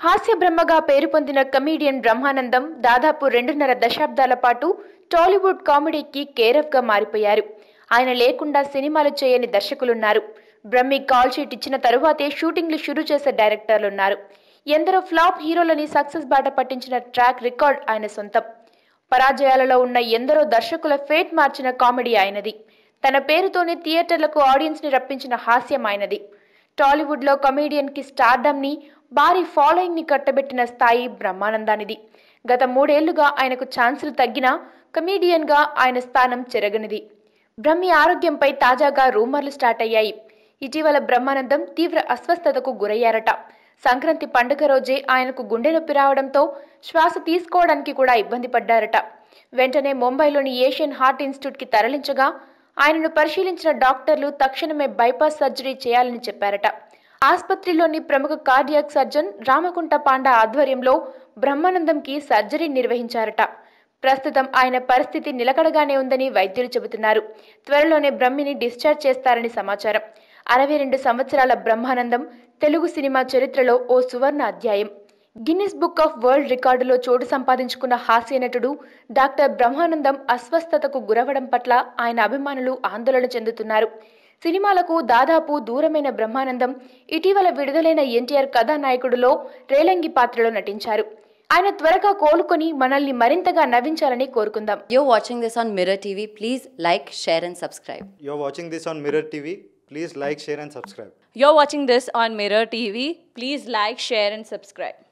హాస్య బ్రహ్మగా పేరు పొందిన కమీడియన్ బ్రహ్మానందం దాదాపు రెండున్నర దశాబ్దాల పాటు టాలీవుడ్ కామెడీకి కేరఫ్గా మారిపోయారు ఆయన లేకుండా సినిమాలు చేయని దర్శకులున్నారు బ్రహ్మి కాల్ షీట్ ఇచ్చిన తరువాతే షూటింగ్లు షురూ చేసే డైరెక్టర్లున్నారు ఎందరో ఫ్లాప్ హీరోలని సక్సెస్ బాట పట్టించిన ట్రాక్ రికార్డ్ ఆయన సొంతం పరాజయాలలో ఉన్న ఎందరో దర్శకుల ఫేట్ మార్చిన కామెడీ ఆయనది తన పేరుతోనే థియేటర్లకు ఆడియన్స్ ని రప్పించిన హాస్యం ఆయనది టాలీవుడ్ లో కమేడియన్ కి స్టార్డమ్ ని భారీ ఫాలోయింగ్ ని కట్టబెట్టిన స్థాయి బ్రహ్మానందానిది గత మూడేళ్లుగా ఆయనకు ఛాన్సులు తగ్గినా కమీడియన్ గా ఆయన స్థానం చెరగనిది బ్రహ్మి ఆరోగ్యంపై తాజాగా రూమర్లు స్టార్ట్ అయ్యాయి ఇటీవల బ్రహ్మానందం తీవ్ర అస్వస్థతకు గురయ్యారట సంక్రాంతి పండుగ రోజే ఆయనకు గుండె నొప్పి రావడంతో శ్వాస తీసుకోవడానికి కూడా ఇబ్బంది పడ్డారట వెంటనే ముంబైలోని ఏషియన్ హార్ట్ ఇన్స్టిట్యూట్కి తరలించగా ఆయనను పరిశీలించిన డాక్టర్లు తక్షణమే బైపాస్ సర్జరీ చేయాలని చెప్పారట ఆసుపత్రిలోని ప్రముఖ కార్డియాక్ సర్జన్ రామకుంట పాండా ఆధ్వర్యంలో బ్రహ్మానందంకి సర్జరీ నిర్వహించారట ప్రస్తుతం ఆయన పరిస్థితి నిలకడగానే ఉందని వైద్యులు చెబుతున్నారు త్వరలోనే బ్రహ్మిని డిశ్చార్జ్ చేస్తారని సమాచారం అరవై రెండు సంవత్సరాల బ్రహ్మానందం తెలుగు సినిమా చరిత్రలో ఓ సువర్ణ అధ్యాయం గిన్నిస్ బుక్ ఆఫ్ వరల్డ్ రికార్డులో చోటు సంపాదించుకున్న హాస్య నటుడు డాక్టర్ బ్రహ్మానందం అస్వస్థతకు గురవడం పట్ల ఆయన అభిమానులు ఆందోళన చెందుతున్నారు సినిమాలకు దాదాపు దూరమైన బ్రహ్మానందం ఇటీవల విడుదలైన ఎన్టీఆర్ కథానాయకుడిలో రేలంగి పాత్రలో నటించారు ఆయన త్వరగా కోలుకొని మనల్ని మరింతగా నవ్వించాలని కోరుకుందాం You're watching this on Mirror TV. Please like, share, and subscribe. You're watching this on Mirror TV. Please like, share, and subscribe. You're watching this on Mirror TV. Please like, share, and subscribe.